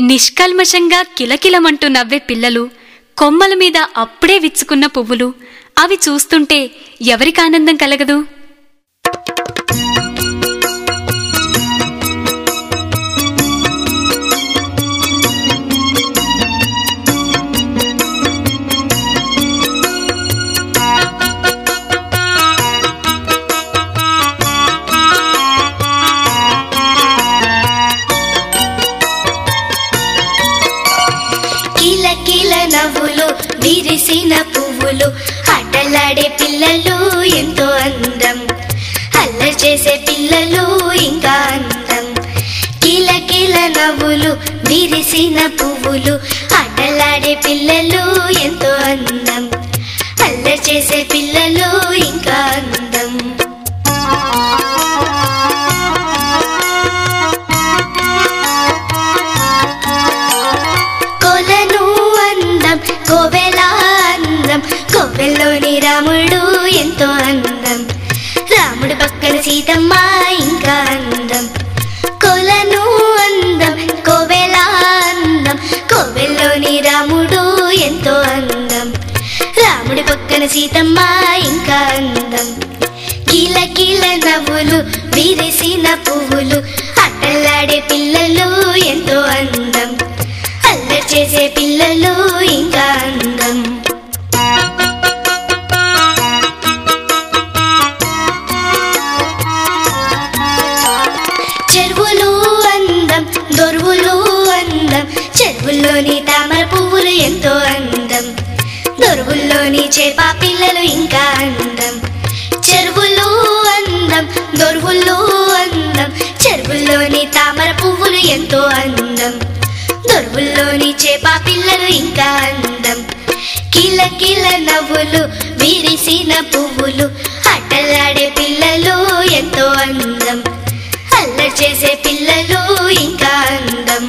నిష్కల్మషంగా కిలకిలమంటూ నవ్వే పిల్లలు కొమ్మల మీద అప్పుడే విచ్చుకున్న పువ్వులు అవి చూస్తుంటే ఎవరికి ఆనందం కలగదు కిల కిల నవ్వులు విరిసిన పువ్వులు ఆటలాడే పిల్లలు ఎంతో అందం అల్లరి చేసే పిల్లలు ఇంకా అందం కిల కిల నవ్వులు విరిసిన పువ్వులు ఆటలాడే పిల్లలు ఎంతో అందం అల్లరి చేసే పిల్లలు ఇంకా అందం కొలను అందం కోవెల అందం కోవెల్లోని రాముడు ఎంతో అందం రాముడు పక్కన సీతమ్మ ఇంకా అందం కొలను అందం కోవెల అందం కోవెల్లోని రాముడు ఎంతో అందం రాముడి పక్కన సీతమ్మ ఇంకా అందం కిల కిల నవ్వులు విరిసిన పువ్వులు అట్టలాడే పిల్లలు ఎంతో అందం అల్లరి చేసే పిల్లలు ఇంకా అందం చెరువులు అందం దొరువులు అందం చెరువుల్లోని తామర పువ్వులు ఎంతో అందం దొరువుల్లోని చేప పిల్లలు ఇంకా అందం చెరువులు అందం దొరువులు అందం చెరువుల్లోని తామర పువ్వులు ఎంతో అందం దొరువుల్లోని చేప పిల్లలు ఇంకా అందం కిల కిల నవ్వులు విరిసిన పువ్వులు ఆటలాడే పిల్లలు ఎంతో అందం అల్లరి చేసే పిల్లలు ఇంకా అందం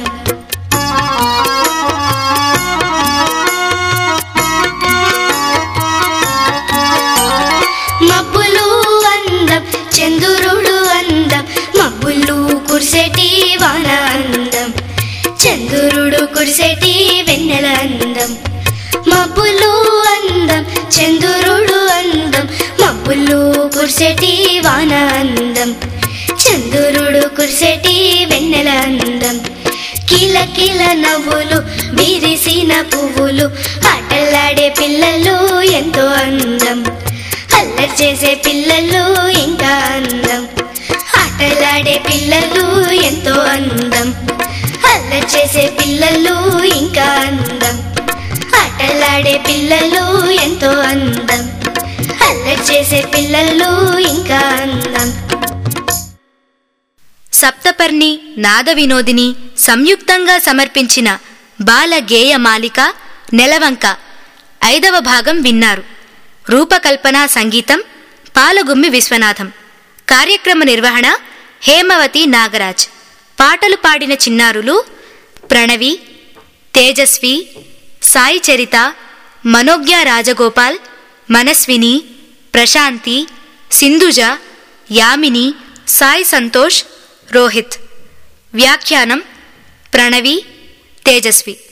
మబ్బులు అందం చంద్రుడు అందం మబ్బులు కురిసేటి వాన అందం చంద్రుడు కురిసేటి వెన్నెల అందం మబ్బులు అందం చంద్రుడు అందం మబ్బులు కురిసేటి వాన అందం చంద్రుడు కురిసేటి వెన్నెల అందం కిల కిల నవ్వులు విరిసిన పువ్వులు ఆటలాడే పిల్లలు ఎంతో అందం అల్లరి చేసే పిల్లలు ఇంకా అందం ఆటలాడే పిల్లలు ఎంతో అందం అల్లరి చేసే పిల్లలు ఇంకా అందం ఆటలాడే పిల్లలు ఎంతో అందం అల్లరి చేసే పిల్లలు ఇంకా అందం సప్తపర్ణి నాద వినోదిని సంయుక్తంగా సమర్పించిన బాల గేయ మాలిక నెలవంక ఐదవ భాగం విన్నారు రూపకల్పన సంగీతం పాలగుమ్మి విశ్వనాథం కార్యక్రమ నిర్వహణ హేమవతి నాగరాజ్ పాటలు పాడిన చిన్నారులు ప్రణవి తేజస్వి సాయి చరిత మనోజ్ఞ రాజగోపాల్ మనస్విని ప్రశాంతి సింధుజ యామిని సాయి సంతోష్ రోహిత్ వ్యాఖ్యానం ప్రణవి తేజస్వి